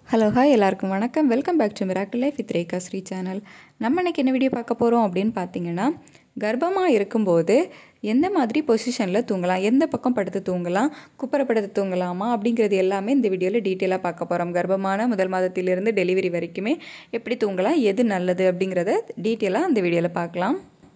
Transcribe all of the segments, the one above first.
hello hi எல்லாருக்கும் வணக்கம் welcome back to miracle life with Rekha Sri channel நம்ம இன்னைக்கு என்ன வீடியோ பார்க்க போகிறோம் அப்படின்னு பார்த்தீங்கன்னா கர்ப்பமாக இருக்கும்போது எந்த மாதிரி பொசிஷனில் தூங்கலாம் எந்த பக்கம் படுத்து தூங்கலாம் குப்பரை படுத்து தூங்கலாமா அப்படிங்கிறது எல்லாமே இந்த வீடியோவில் டீட்டெயிலாக பார்க்க போகிறோம் கர்ப்பமான முதல் மாதத்திலிருந்து டெலிவரி வரைக்குமே எப்படி தூங்கலாம் எது நல்லது அப்படிங்கிறத டீட்டெயிலாக அந்த வீடியோவில் பார்க்கலாம்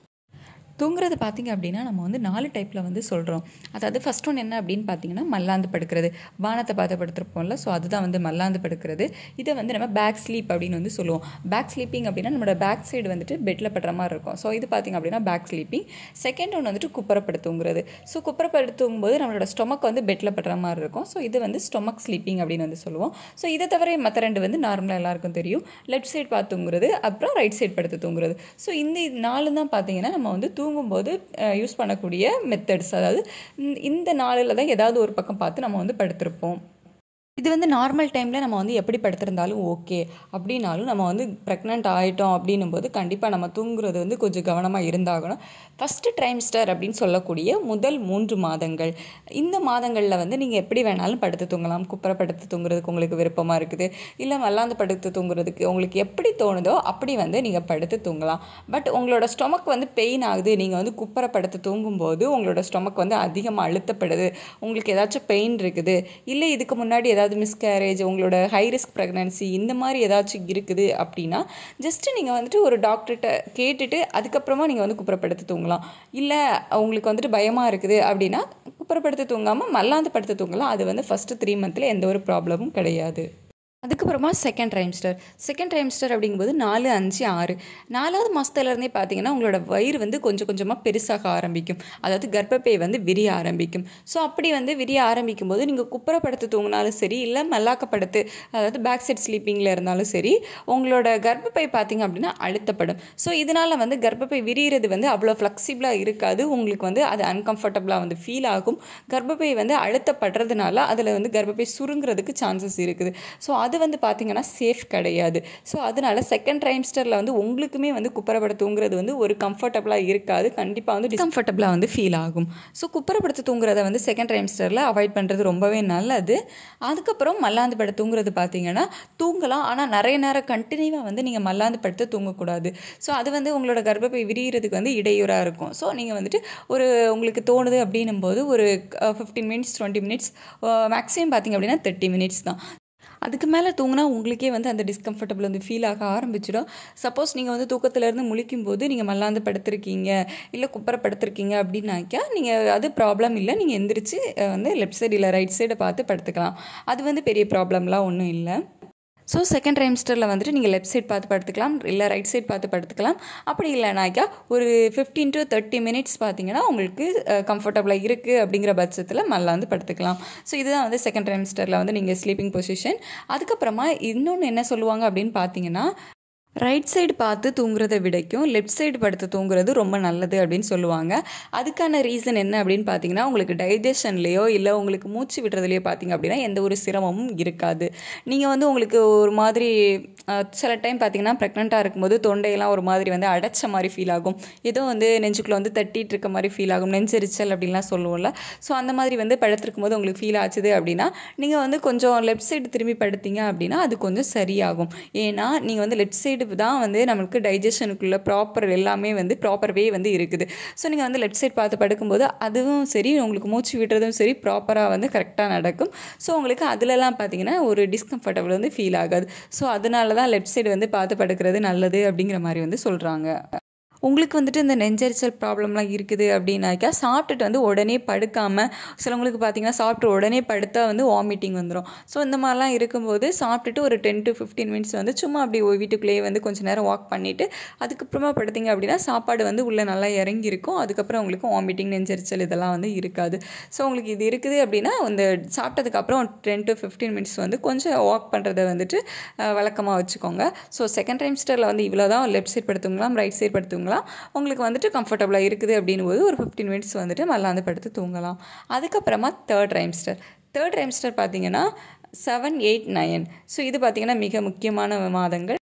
தூங்குறது பார்த்திங்க அப்படின்னா நம்ம வந்து நாலு டைப்பில் வந்து சொல்கிறோம் அதாவது ஃபஸ்ட் ஒன் என்ன அப்படின்னு பார்த்தீங்கன்னா மல்லாந்து படுக்கிறது வானத்தை பார்த்து படுத்துருப்போம்ல ஸோ அதுதான் வந்து மல்லாந்து படுக்கிறது இதை வந்து நம்ம பேக் ஸ்லீப் அப்படின்னு வந்து சொல்லுவோம் பேக் ஸ்லீப்பிங் அப்படின்னா நம்மளோட பேக் சைடு வந்துட்டு பெட்டில் படுற மாதிரி இருக்கும் ஸோ இது பார்த்திங்க அப்படின்னா பேக் ஸ்லீப்பிங் செகண்ட் ஒன் வந்துட்டு குப்பரப்படுத்து தூங்குறது ஸோ குப்பரப்படுத்து தூங்கும்போது நம்மளோட ஸ்டொமக் வந்து பெட்டில் படுற மாதிரி இருக்கும் ஸோ இது வந்து ஸ்டொமக் ஸ்லீப்பிங் அப்படின்னு வந்து சொல்லுவோம் ஸோ இதை தவிர மற்ற ரெண்டு வந்து நார்மலாக எல்லாருக்கும் தெரியும் லெஃப்ட் சைடு பார்த்து தூங்குறது அப்புறம் ரைட் சைடு படுத்து தூங்குறது ஸோ இந்த நாலு தான் பார்த்தீங்கன்னா நம்ம வந்து தூங்கும்போது யூஸ் பண்ணக்கூடிய மெத்தட்ஸ் அதாவது இந்த நாளில் தான் ஏதாவது ஒரு பக்கம் பார்த்து நம்ம வந்து படுத்திருப்போம் இது வந்து நார்மல் டைமில் நம்ம வந்து எப்படி படுத்திருந்தாலும் ஓகே அப்படின்னாலும் நம்ம வந்து ப்ரெக்னென்ட் ஆகிட்டோம் அப்படின்னும் போது கண்டிப்பாக நம்ம தூங்குறது வந்து கொஞ்சம் கவனமாக இருந்தாகணும் ஃபஸ்ட்டு ட்ரைம்ஸ்டர் அப்படின்னு சொல்லக்கூடிய முதல் மூன்று மாதங்கள் இந்த மாதங்களில் வந்து நீங்கள் எப்படி வேணாலும் படுத்து தூங்கலாம் குப்பரை படுத்து தூங்குறதுக்கு உங்களுக்கு விருப்பமாக இருக்குது இல்லை மல்லாந்து படுத்து தூங்குறதுக்கு உங்களுக்கு எப்படி தோணுதோ அப்படி வந்து நீங்கள் படுத்து தூங்கலாம் பட் உங்களோட ஸ்டொமக் வந்து பெயின் ஆகுது நீங்கள் வந்து குப்பரை படுத்து தூங்கும்போது உங்களோட ஸ்டொமக் வந்து அதிகமாக அழுத்தப்படுது உங்களுக்கு ஏதாச்சும் பெயின் இருக்குது இல்லை இதுக்கு முன்னாடி ஏதாவது ஏதாவது மிஸ்கேரேஜ் உங்களோட ஹை ரிஸ்க் ப்ரெக்னன்சி இந்த மாதிரி ஏதாச்சும் இருக்குது அப்படின்னா ஜஸ்ட்டு நீங்கள் வந்துட்டு ஒரு டாக்டர்கிட்ட கேட்டுட்டு அதுக்கப்புறமா நீங்கள் வந்து குப்புறப்படுத்து தூங்கலாம் இல்லை உங்களுக்கு வந்துட்டு பயமாக இருக்குது அப்படின்னா குப்புறப்படுத்து தூங்காமல் மல்லாந்து படுத்து தூங்கலாம் அது வந்து ஃபஸ்ட்டு த்ரீ மந்தில் எந்த ஒரு ப்ராப்ளமும் கிடையாது அதுக்கப்புறமா செகண்ட் ட்ரைம்ஸ்டர் செகண்ட் ட்ரைம்ஸ்டர் அப்படிங்கும்போது நாலு அஞ்சு ஆறு நாலாவது மாதத்துலேருந்தே பார்த்தீங்கன்னா உங்களோட வயிறு வந்து கொஞ்சம் கொஞ்சமாக பெருசாக ஆரம்பிக்கும் அதாவது கர்ப்பப்பை வந்து விரிய ஆரம்பிக்கும் ஸோ அப்படி வந்து விரிய ஆரம்பிக்கும் போது நீங்கள் குப்புற படுத்து தூங்கினாலும் சரி இல்லை மல்லாக்க படுத்து அதாவது பேக் சைட் ஸ்லீப்பிங்கில் இருந்தாலும் சரி உங்களோட கர்ப்பப்பை பார்த்தீங்க அப்படின்னா அழுத்தப்படும் ஸோ இதனால் வந்து கர்ப்பப்பை விரிகிறது வந்து அவ்வளோ ஃப்ளெக்சிபிளாக இருக்காது உங்களுக்கு வந்து அது அன்கம்ஃபர்டபுளாக வந்து ஃபீல் ஆகும் கர்ப்பப்பை வந்து அழுத்தப்படுறதுனால அதில் வந்து கர்ப்பப்பை சுருங்குறதுக்கு சான்சஸ் இருக்குது ஸோ அது அது வந்து பார்த்திங்கன்னா சேஃப் கிடையாது ஸோ அதனால் செகண்ட் ட்ரைம்ஸ்டரில் வந்து உங்களுக்குமே வந்து குப்பரப்பட தூங்குறது வந்து ஒரு கம்ஃபர்டபுளாக இருக்காது கண்டிப்பாக வந்து டிஸ்கம்ஃபர்டபுளாக வந்து ஃபீல் ஆகும் ஸோ குப்பரப்படுத்து தூங்குறத வந்து செகண்ட் ட்ரைம்ஸ்டரில் அவாய்ட் பண்ணுறது ரொம்பவே நல்லது அதுக்கப்புறம் மல்லாந்து படுத்து தூங்குறது பார்த்தீங்கன்னா தூங்கலாம் ஆனால் நிறைய நேரம் கண்டினியூவாக வந்து நீங்கள் மல்லாந்து படுத்து தூங்கக்கூடாது ஸோ அது வந்து உங்களோட கர்ப்பப்பை விரிகிறதுக்கு வந்து இடையூறாக இருக்கும் ஸோ நீங்கள் வந்துட்டு ஒரு உங்களுக்கு தோணுது அப்படின்னும் போது ஒரு fifteen minutes twenty minutes maximum பார்த்திங்க அப்படின்னா தேர்ட்டி மினிட்ஸ் தான் அதுக்கு மேலே தூங்கினா உங்களுக்கே வந்து அந்த டிஸ்கம்ஃபர்டபுள் வந்து ஃபீல் ஆக ஆரம்பிச்சிடும் சப்போஸ் நீங்கள் வந்து தூக்கத்துலேருந்து முழிக்கும் போது நீங்கள் மல்லாந்து படுத்திருக்கீங்க இல்லை குப்பரை படுத்திருக்கீங்க அப்படின்னாக்கா நீங்கள் அது ப்ராப்ளம் இல்லை நீங்கள் எந்திரிச்சு வந்து லெஃப்ட் சைடு இல்லை ரைட் சைடை பார்த்து படுத்துக்கலாம் அது வந்து பெரிய ப்ராப்ளம்லாம் ஒன்றும் இல்லை ஸோ செகண்ட் ட்ரைம்ஸ்டரில் வந்துட்டு நீங்கள் லெஃப்ட் சைட் பார்த்து படுத்துக்கலாம் இல்லை ரைட் சைட் பார்த்து படுத்துக்கலாம் அப்படி இல்லைனாக்கா ஒரு ஃபிஃப்டீன் டு தேர்ட்டி மினிட்ஸ் பார்த்தீங்கன்னா உங்களுக்கு கம்ஃபர்டபுளாக இருக்குது அப்படிங்கிற பட்சத்தில் மல்லாந்து படுத்துக்கலாம் ஸோ இதுதான் வந்து செகண்ட் ட்ரைம்ஸ்டரில் வந்து நீங்கள் ஸ்லீப்பிங் பொசிஷன் அதுக்கப்புறமா இன்னொன்று என்ன சொல்லுவாங்க அப்படின்னு பார்த்தீங்கன்னா ரைட் சைடு பார்த்து தூங்குறதை விடைக்கும் லெஃப்ட் சைடு படுத்து தூங்குறது ரொம்ப நல்லது அப்படின்னு சொல்லுவாங்க அதுக்கான ரீசன் என்ன அப்படின்னு பார்த்தீங்கன்னா உங்களுக்கு டைஜஷன்லேயோ இல்லை உங்களுக்கு மூச்சு விடுறதுலையோ பார்த்தீங்க அப்படின்னா எந்த ஒரு சிரமமும் இருக்காது நீங்கள் வந்து உங்களுக்கு ஒரு மாதிரி சில டைம் பார்த்தீங்கன்னா ப்ரெக்னெண்ட்டாக இருக்கும்போது தொண்டையெல்லாம் ஒரு மாதிரி வந்து அடைச்ச மாதிரி ஃபீல் ஆகும் ஏதோ வந்து நெஞ்சுக்குள்ளே வந்து தட்டிட்டு இருக்க மாதிரி ஃபீல் ஆகும் நெஞ்சரிச்சல் அப்படின்லாம் சொல்லுவோம்ல ஸோ அந்த மாதிரி வந்து படுத்திருக்கும் போது உங்களுக்கு ஃபீல் ஆச்சுது அப்படின்னா நீங்கள் வந்து கொஞ்சம் லெஃப்ட் சைடு திரும்பி படுத்தீங்க அப்படின்னா அது கொஞ்சம் சரியாகும் ஏன்னா நீங்கள் வந்து லெஃப்ட் சைடு தான் வந்து நம்மளுக்கு டைஜஷனுக்குள்ள ப்ராப்பர் எல்லாமே வந்து ப்ராப்பர் வே வந்து இருக்குது ஸோ நீங்கள் வந்து லெஃப்ட் சைட் பார்த்து படுக்கும்போது அதுவும் சரி உங்களுக்கு மூச்சு விடுறதும் சரி ப்ராப்பராக வந்து கரெக்டாக நடக்கும் ஸோ உங்களுக்கு அதிலலாம் பார்த்தீங்கன்னா ஒரு டிஸ்கம்ஃபர்டபுள் வந்து ஃபீல் ஆகாது ஸோ அதனால தான் லெஃப்ட் சைடு வந்து பார்த்து படுக்கிறது நல்லது அப்படிங்கிற மாதிரி வந்து சொல்கிறாங்க உங்களுக்கு வந்துட்டு இந்த நெஞ்சரிச்சல் ப்ராப்ளம்லாம் இருக்குது அப்படின்னாக்கா சாப்பிட்டுட்டு வந்து உடனே படுக்காமல் சிலவங்களுக்கு பார்த்தீங்கன்னா சாப்பிட்டு உடனே படுத்தா வந்து வாமிட்டிங் வந்துடும் ஸோ இந்த மாதிரிலாம் இருக்கும்போது சாப்பிட்டுட்டு ஒரு டென் டு ஃபிஃப்டீன் மினிட்ஸ் வந்து சும்மா அப்படி வீட்டுக்குள்ளேயே வந்து கொஞ்சம் நேரம் வாக் பண்ணிவிட்டு அதுக்கப்புறமா படுத்திங்க அப்படின்னா சாப்பாடு வந்து உள்ளே நல்லா இறங்கியிருக்கும் அதுக்கப்புறம் உங்களுக்கு வாமிட்டிங் நெஞ்சரிச்சல் இதெல்லாம் வந்து இருக்காது ஸோ உங்களுக்கு இது இருக்குது அப்படின்னா இந்த சாப்பிட்டதுக்கப்புறம் டென் டு ஃபிஃப்டீன் மினிட்ஸ் வந்து கொஞ்சம் வாக் பண்ணுறதை வந்துட்டு வழக்கமாக வச்சுக்கோங்க ஸோ செகண்ட் டைம்ஸ்டரில் வந்து இவ்வளோ தான் லெஃப்ட் சைட் படுத்துங்களாம் ரைட் சைட் படுத்துங்களா உங்களுக்கு வந்துட்டு கம்ஃபர்டபுளாக இருக்குது அப்படின் போது ஒரு ஃபிஃப்டீன் மினிட்ஸ் வந்துட்டு மல்லாந்து படுத்து தூங்கலாம் அதுக்கப்புறமா தேர்ட் ரைம்ஸ்டர் தேர்ட் ரைம்ஸ்டர் பார்த்தீங்கன்னா செவன் எயிட் நைன் ஸோ இது பார்த்திங்கன்னா மிக முக்கியமான மாதங்கள்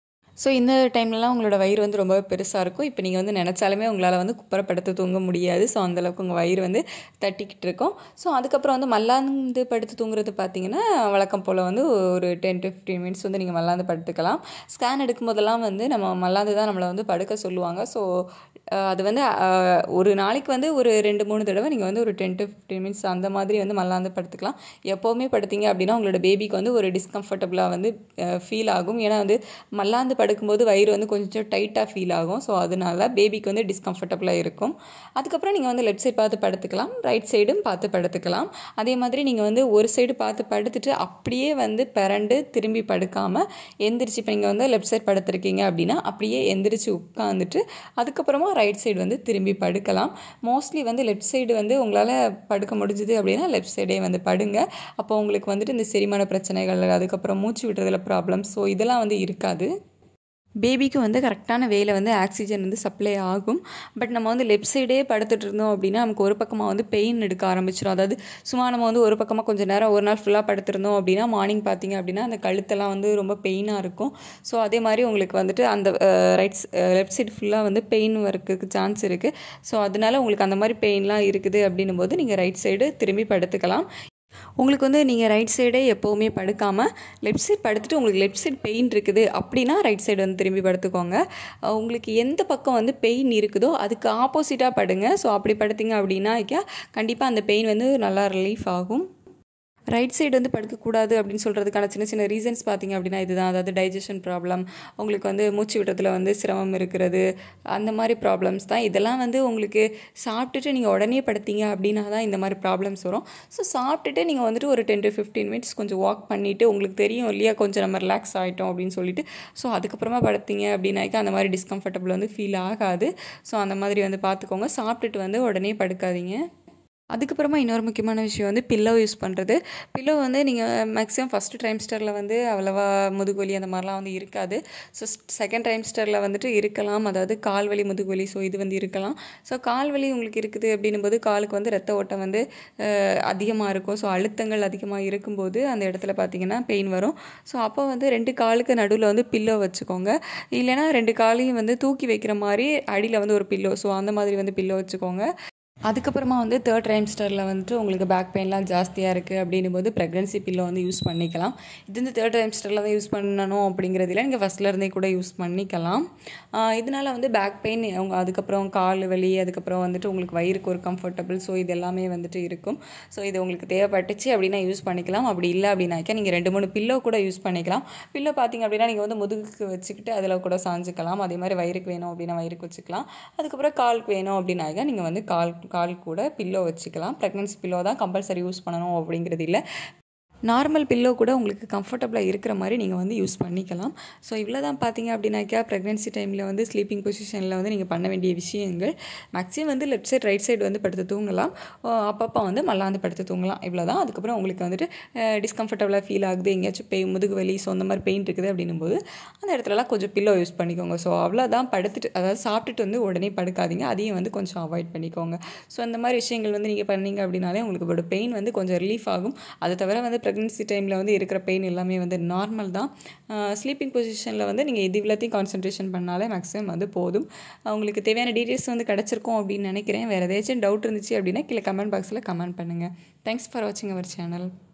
ஸோ இந்த டைம்லலாம் உங்களோட வயிறு வந்து ரொம்ப பெருசாக இருக்கும் இப்போ நீங்கள் வந்து நினச்சாலுமே உங்களால் வந்து குப்பரப்படுத்த தூங்க முடியாது ஸோ அந்தளவுக்கு உங்கள் வயிறு வந்து தட்டிக்கிட்டு இருக்கும் ஸோ அதுக்கப்புறம் வந்து மல்லாந்து படுத்து தூங்குறது பார்த்தீங்கன்னா வழக்கம் போல் வந்து ஒரு டென் டு ஃபிஃப்டீன் மினிட்ஸ் வந்து நீங்கள் மல்லாந்து படுத்துக்கலாம் ஸ்கேன் எடுக்கும்போதெல்லாம் வந்து நம்ம மல்லாந்து தான் நம்மளை வந்து படுக்க சொல்லுவாங்க ஸோ அது வந்து ஒரு நாளைக்கு வந்து ஒரு ரெண்டு மூணு தடவை நீங்கள் வந்து ஒரு டென் டு ஃபிஃப்டீன் மினிட்ஸ் அந்த மாதிரி வந்து மல்லாந்து படுத்துக்கலாம் எப்போவுமே படுத்தீங்க அப்படின்னா உங்களோட பேபிக்கு வந்து ஒரு டிஸ்கம்ஃபர்டபுளாக வந்து ஃபீல் ஆகும் ஏன்னா வந்து மல்லாந்து படுக்கும்போது வயிறு வந்து கொஞ்சம் டைட்டாக ஃபீல் ஆகும் ஸோ அதனால பேபிக்கு வந்து டிஸ்கம்ஃபர்டபுளாக இருக்கும் அதுக்கப்புறம் நீங்கள் வந்து லெஃப்ட் சைடு பார்த்து படுத்துக்கலாம் ரைட் சைடும் பார்த்து படுத்துக்கலாம் அதே மாதிரி நீங்கள் வந்து ஒரு சைடு பார்த்து படுத்துட்டு அப்படியே வந்து பிறண்டு திரும்பி படுக்காமல் எந்திரிச்சு இப்போ நீங்கள் வந்து லெஃப்ட் சைடு படுத்துருக்கீங்க அப்படின்னா அப்படியே எந்திரிச்சு உட்காந்துட்டு அதுக்கப்புறமா ரைட் சைடு வந்து திரும்பி படுக்கலாம் மோஸ்ட்லி வந்து லெஃப்ட் சைடு வந்து உங்களால் படுக்க முடிஞ்சுது அப்படின்னா லெஃப்ட் சைடே வந்து படுங்க அப்போ உங்களுக்கு வந்துட்டு இந்த செரிமான பிரச்சனைகள் அதுக்கப்புறம் மூச்சு விடுறதுல ப்ராப்ளம் ஸோ இதெல்லாம் வந்து இருக்காது பேபிக்கு வந்து கரெக்டான வேலை வந்து ஆக்சிஜன் வந்து சப்ளை ஆகும் பட் நம்ம வந்து லெஃப்ட் சைடே படுத்துட்டு இருந்தோம் அப்படின்னா நமக்கு ஒரு பக்கமாக வந்து பெயின் எடுக்க ஆரம்பிச்சிடும் அதாவது சும்மா நம்ம வந்து ஒரு பக்கமாக கொஞ்சம் நேரம் ஒரு நாள் ஃபுல்லாக படுத்திருந்தோம் அப்படின்னா மார்னிங் பார்த்தீங்க அப்படின்னா அந்த கழுத்தெல்லாம் வந்து ரொம்ப பெயினாக இருக்கும் ஸோ அதே மாதிரி உங்களுக்கு வந்துட்டு அந்த ரைட் லெஃப்ட் சைடு ஃபுல்லாக வந்து பெயின் வரக்கு சான்ஸ் இருக்குது ஸோ அதனால உங்களுக்கு அந்த மாதிரி பெயின்லாம் இருக்குது அப்படின்னும் போது நீங்கள் ரைட் சைடு திரும்பி படுத்துக்கலாம் உங்களுக்கு வந்து நீங்கள் ரைட் சைடே எப்போவுமே படுக்காமல் லெஃப்ட் சைட் படுத்துட்டு உங்களுக்கு லெஃப்ட் சைட் பெயின் இருக்குது அப்படின்னா ரைட் சைடு வந்து திரும்பி படுத்துக்கோங்க உங்களுக்கு எந்த பக்கம் வந்து பெயின் இருக்குதோ அதுக்கு ஆப்போசிட்டாக படுங்க ஸோ அப்படி படுத்திங்க அப்படின்னா கண்டிப்பாக அந்த பெயின் வந்து நல்லா ரிலீஃப் ஆகும் ரைட் சைடு வந்து படுக்கக்கூடாது அப்படின்னு சொல்கிறதுக்கான சின்ன சின்ன ரீசன்ஸ் பார்த்தீங்க அப்படின்னா இதுதான் அதாவது டைஜஷன் ப்ராப்ளம் உங்களுக்கு வந்து மூச்சு விடுறதுல வந்து சிரமம் இருக்கிறது அந்த மாதிரி ப்ராப்ளம்ஸ் தான் இதெல்லாம் வந்து உங்களுக்கு சாப்பிட்டுட்டு நீங்கள் உடனே படுத்தீங்க அப்படின்னா தான் இந்த மாதிரி ப்ராப்ளம்ஸ் வரும் ஸோ சாப்பிட்டுட்டு நீங்கள் வந்துட்டு ஒரு டென் டு ஃபிஃப்டீன் மினிட்ஸ் கொஞ்சம் வாக் பண்ணிவிட்டு உங்களுக்கு தெரியும் இல்லையா கொஞ்சம் நம்ம ரிலாக்ஸ் ஆகிட்டோம் அப்படின்னு சொல்லிட்டு ஸோ அதுக்கப்புறமா படுத்தீங்க அப்படின்னாக்கா அந்த மாதிரி டிஸ்கம்ஃபர்டபுள் வந்து ஃபீல் ஆகாது ஸோ அந்த மாதிரி வந்து பார்த்துக்கோங்க சாப்பிட்டுட்டு வந்து உடனே படுக்காதீங்க அதுக்கப்புறமா இன்னொரு முக்கியமான விஷயம் வந்து பில்லோ யூஸ் பண்ணுறது பில்லோ வந்து நீங்கள் மேக்ஸிமம் ஃபஸ்ட்டு ட்ரைம்ஸ்டரில் வந்து அவ்வளோவா முதுகுவலி அந்த மாதிரிலாம் வந்து இருக்காது ஸோ செகண்ட் ட்ரைம்ஸ்டரில் வந்துட்டு இருக்கலாம் அதாவது கால் வலி முதுகுவலி ஸோ இது வந்து இருக்கலாம் ஸோ கால் வலி உங்களுக்கு இருக்குது அப்படின்னும் போது காலுக்கு வந்து ரத்த ஓட்டம் வந்து அதிகமாக இருக்கும் ஸோ அழுத்தங்கள் அதிகமாக இருக்கும்போது அந்த இடத்துல பார்த்தீங்கன்னா பெயின் வரும் ஸோ அப்போ வந்து ரெண்டு காலுக்கு நடுவில் வந்து பில்லோ வச்சுக்கோங்க இல்லைனா ரெண்டு காலையும் வந்து தூக்கி வைக்கிற மாதிரி அடியில் வந்து ஒரு பில்லோ ஸோ அந்த மாதிரி வந்து பில்லோ வச்சுக்கோங்க அதுக்கப்புறமா வந்து தேர்ட் ட்ரைம்ஸ்டரில் வந்துட்டு உங்களுக்கு பேக் பெயின்லாம் ஜாஸ்தியாக இருக்குது அப்படின்னும் போது ப்ரெக்னன்சி பில்லோ வந்து யூஸ் பண்ணிக்கலாம் இது வந்து தேர்ட் ட்ரைம்ஸ்டரில் தான் யூஸ் பண்ணணும் அப்படிங்கிறதுல நீங்கள் ஃபஸ்ட்லேருந்தே கூட யூஸ் பண்ணிக்கலாம் இதனால் வந்து பேக் பெயின் அவங்க அதுக்கப்புறம் கால் வலி அதுக்கப்புறம் வந்துட்டு உங்களுக்கு வயிறுக்கு ஒரு கம்ஃபர்டபுள் ஸோ இது எல்லாமே வந்துட்டு இருக்கும் ஸோ இது உங்களுக்கு தேவைப்பட்டுச்சு அப்படின்னா யூஸ் பண்ணிக்கலாம் அப்படி இல்லை அப்படின்னாக்கா நீங்கள் ரெண்டு மூணு பில்லோ கூட யூஸ் பண்ணிக்கலாம் பில்லோ பார்த்தீங்க அப்படின்னா நீங்கள் வந்து முதுகுக்கு வச்சுக்கிட்டு அதில் கூட சாஞ்சிக்கலாம் அதே மாதிரி வயிறுக்கு வேணும் அப்படின்னா வயிறுக்கு வச்சுக்கலாம் அதுக்கப்புறம் காலுக்கு வேணும் அப்படின்னாக்கா நீங்கள் வந்து கால் கால் கூட பில்லோ வச்சுக்கலாம் ப்ரெக்னன்சி பில்லோ தான் கம்பல்சரி யூஸ் பண்ணணும் அப்படிங்கிறது இல்லை நார்மல் பில்லோ கூட உங்களுக்கு கம்ஃபர்டபுளாக இருக்கிற மாதிரி நீங்கள் வந்து யூஸ் பண்ணிக்கலாம் ஸோ இவ்வளோ தான் பார்த்தீங்க அப்படின்னாக்கா ப்ரெக்னென்சி டைமில் வந்து ஸ்லீப்பிங் பொசிஷனில் வந்து நீங்கள் பண்ண வேண்டிய விஷயங்கள் மேக்ஸிமம் வந்து லெஃப்ட் சைட் ரைட் சைடு வந்து படுத்து தூங்கலாம் அப்பப்போ வந்து மல்லாந்து படுத்து தூங்கலாம் இவ்வளோ தான் அதுக்கப்புறம் உங்களுக்கு வந்துட்டு டிஸ்கம்ஃபர்டபுளாக ஃபீல் ஆகுது எங்கேயாச்சும் பெயின் முதுகு வலி ஸோ அந்த மாதிரி பெயின் இருக்குது அப்படின்னும் போது அந்த இடத்துலலாம் கொஞ்சம் பில்லோ யூஸ் பண்ணிக்கோங்க ஸோ அவ்வளோதான் படுத்துட்டு அதாவது சாப்பிட்டுட்டு வந்து உடனே படுக்காதீங்க அதையும் வந்து கொஞ்சம் அவாய்ட் பண்ணிக்கோங்க ஸோ அந்த மாதிரி விஷயங்கள் வந்து நீங்கள் பண்ணீங்க அப்படின்னாலே உங்களுக்கு பெயின் வந்து கொஞ்சம் ரிலீஃப் ஆகும் அதை தவிர வந்து ப்ரெக்னன்சி டைமில் வந்து இருக்கிற பெயின் எல்லாமே வந்து நார்மல் தான் ஸ்லீப்பிங் பொசிஷனில் வந்து நீங்கள் இது இவ்வளோத்தையும் கான்சன்ட்ரேஷன் பண்ணாலே மேக்ஸிமம் வந்து போதும் உங்களுக்கு தேவையான டீட்டெயில்ஸ் வந்து கிடச்சிருக்கும் அப்படின்னு நினைக்கிறேன் வேறு ஏதாச்சும் டவுட் இருந்துச்சு அப்படின்னா கீழே கமெண்ட் பாக்ஸில் கமெண்ட் பண்ணுங்கள் தேங்க்ஸ் ஃபார் வாட்சிங் அவர் சேனல்